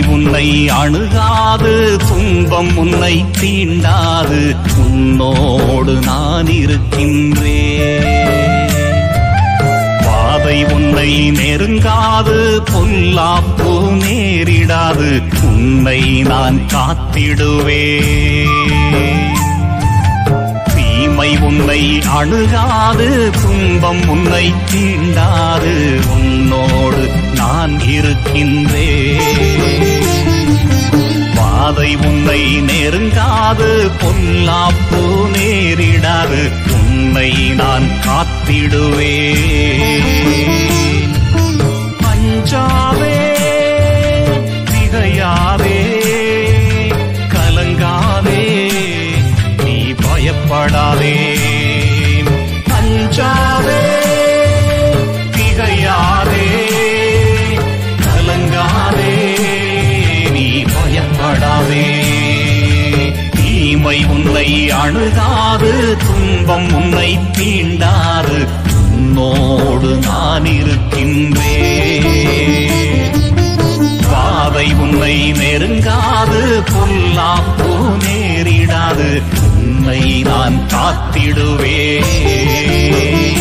உன்னை அணுகாது துன்பம் உன்னை தீண்டாது உன்னோடு நான் இருக்கின்றேன் பாதை உன்னை நெருங்காது பொல்லாப்பு நேரிடாது உன்னை நான் காத்திடுவேன் தீமை உன்னை அணுகாது துன்பம் உன்னை தீண்டாது உன்னோடு நான் இருக்கின்றேன் பாதை உன்னை நெருங்காது பொல்லாப்பு நேரிடாது உன்னை நான் காத்திடுவேன் அஞ்சாதே திகையாதே கலங்காதே நீ பயப்படாதே அஞ்சாதே திகையாதே கலங்காதே நீ பயப்படாதே தீமை உன்னை அணுகாது துன்பம் உன்னை தீண்டாது உன்னோடு நான் இருக்கின்றேன் பாதை உன்னை நெருங்காது பொல்லாப்பு நேரிடாது உன்னை நான் காத்திடுவேன்